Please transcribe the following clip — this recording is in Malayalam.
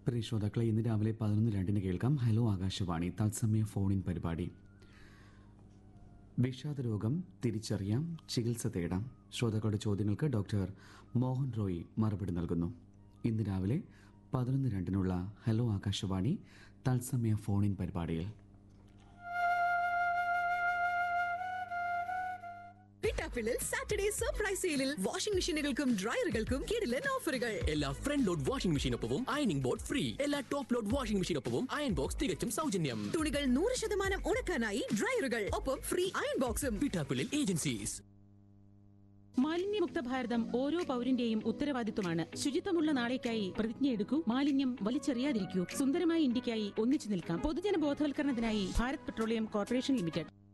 പ്രിയ ശ്രോതാക്കളെ ഇന്ന് രാവിലെ പതിനൊന്ന് രണ്ടിന് കേൾക്കാം ഹലോ ആകാശവാണി തത്സമയ ഫോണിൻ പരിപാടി വിഷാദ രോഗം തിരിച്ചറിയാം ചികിത്സ തേടാം ശ്രോതാക്കളുടെ ചോദ്യങ്ങൾക്ക് ഡോക്ടർ മോഹൻ റോയ് മറുപടി നൽകുന്നു ഇന്ന് രാവിലെ പതിനൊന്ന് രണ്ടിനുള്ള ഹലോ ആകാശവാണി തത്സമയ ഫോണിൻ പരിപാടിയിൽ പിട്ടാപ്പിളിൽ സാറ്റർഡേ സർപ്രൈസ് സെയിലിൽ വാഷിംഗ് മെഷീനുകൾക്കും ഡ്രയറുകൾക്കും കിടിലൻ ഓഫറുകൾ എല്ലാ ഫ്രണ്ട് ലോഡ് വാഷിംഗ് മെഷീനൊപ്പവും അയണിംഗ് ബോർഡ് ഫ്രീ എല്ലാ ടോപ്പ് ലോഡ് വാഷിംഗ് മെഷീനൊപ്പവും അയൺ ബോക്സ് തികച്ചും സൗജന്യം തുണികൾ നൂറ് ശതമാനം ഉണക്കാനായി ഡ്രയറുകൾ ഒപ്പം ഫ്രീ അയൺ ബോക്സും പിട്ടാപ്പിളിൽ ഏജൻസീസ് മാലിന്യമുക്ത ഭാരതം ഓരോ പൗരന്റെയും ഉത്തരവാദിത്വമാണ് ശുചിത്വമുള്ള നാളേക്കായി പ്രതിജ്ഞയെടുക്കൂ മാലിന്യം വലിച്ചെറിയാതിരിക്കൂ സുന്ദരമായ ഇന്ത്യക്കായി ഒന്നിച്ചു നിൽക്കാം പൊതുജന ബോധവൽക്കരണത്തിനായി ഭാരത് പെട്രോളിയം കോർപ്പറേഷൻ ലിമിറ്റഡ്